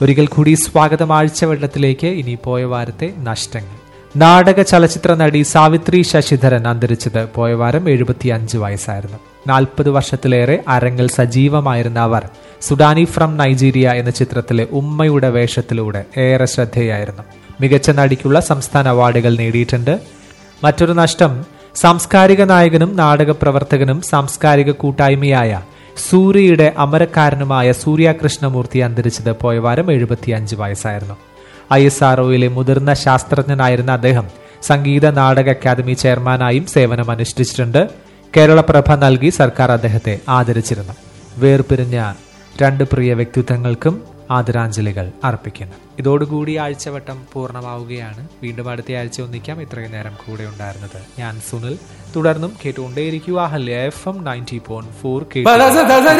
ഒരിക്കൽ കൂടി സ്വാഗതം ആഴ്ചവെള്ളത്തിലേക്ക് ഇനി പോയ വാരത്തെ നഷ്ടങ്ങൾ നാടക ചലച്ചിത്ര നടി സാവിത്രി ശശിധരൻ അന്തരിച്ചത് പോയ വാരം എഴുപത്തിയഞ്ച് വയസ്സായിരുന്നു നാൽപ്പത് വർഷത്തിലേറെ അരങ്ങിൽ സജീവമായിരുന്ന അവർ സുഡാനി ഫ്രം നൈജീരിയ എന്ന ചിത്രത്തിലെ ഉമ്മയുടെ വേഷത്തിലൂടെ ഏറെ ശ്രദ്ധേയായിരുന്നു മികച്ച നടിക്കുള്ള സംസ്ഥാന അവാർഡുകൾ നേടിയിട്ടുണ്ട് മറ്റൊരു നഷ്ടം സാംസ്കാരിക നായകനും നാടക പ്രവർത്തകനും സാംസ്കാരിക കൂട്ടായ്മയായ സൂര്യയുടെ അമരക്കാരനുമായ സൂര്യ കൃഷ്ണമൂർത്തി അന്തരിച്ചത് പോയ വാരം എഴുപത്തിയഞ്ച് വയസ്സായിരുന്നു ഐ എസ് ആർഒയിലെ മുതിർന്ന ശാസ്ത്രജ്ഞനായിരുന്ന അദ്ദേഹം സംഗീത നാടക അക്കാദമി ചെയർമാനായും സേവനം അനുഷ്ഠിച്ചിട്ടുണ്ട് കേരളപ്രഭ നൽകി സർക്കാർ അദ്ദേഹത്തെ ആദരിച്ചിരുന്നു വേർപിരിഞ്ഞ രണ്ട് പ്രിയ വ്യക്തിത്വങ്ങൾക്കും ആദരാഞ്ജലികൾ അർപ്പിക്കുന്നു ഇതോടുകൂടി ആഴ്ചവട്ടം പൂർണ്ണമാവുകയാണ് വീണ്ടും അടുത്ത ആഴ്ച ഒന്നിക്കാം ഇത്രയും നേരം കൂടെ ഉണ്ടായിരുന്നത് ഞാൻ സുനിൽ തുടർന്നും കേട്ടുകൊണ്ടേയിരിക്കുക ഹല്യ F M ninety point four K